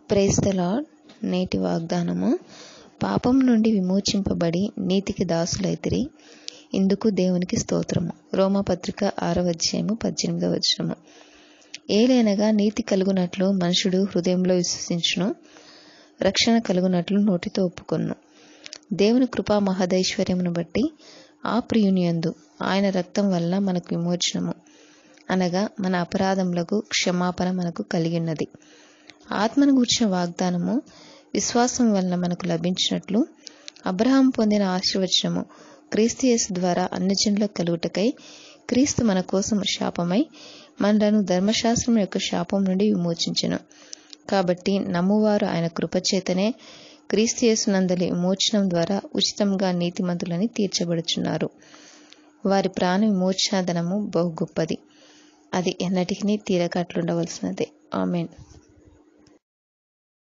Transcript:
praise the lord నేటి వాగ్దానము పాపం నుండి విమోచింపబడి నీతికి దాసులైతిరి ఇందుకు దేవునికి స్తోత్రము రోమపత్రిక ఆరవ అధ్యాయము పద్దెనిమిదవ వచనము ఏలైనగా నీతి కలుగునట్లు మనుషుడు హృదయంలో విశ్వసించును రక్షణ కలుగునట్లు నోటితో ఒప్పుకొను దేవుని కృపా మహదైశ్వర్యమును బట్టి ఆ ప్రియునియందు ఆయన రక్తం వలన మనకు విమోచనము అనగా మన అపరాధములకు క్షమాపణ మనకు కలిగినది ఆత్మను గూర్చిన వాగ్దానము విశ్వాసం వలన మనకు లభించినట్లు అబ్రహాం పొందిన ఆశీర్వచనము క్రీస్తు యేసు ద్వారా అన్ని జనులకు కలుగుటకై క్రీస్తు మన కోసం శాపమై మనలను ధర్మశాస్త్రం యొక్క శాపం నుండి విమోచించెను కాబట్టి నమ్మువారు ఆయన కృపచేతనే క్రీస్తు యేసునందలి విమోచనం ద్వారా ఉచితంగా నీతిమంతులని తీర్చబడుచున్నారు వారి ప్రాణ విమోచన ధనము బహు గొప్పది అది ఎన్నటికీ తీరకట్లుండవలసినదే ఆమెన్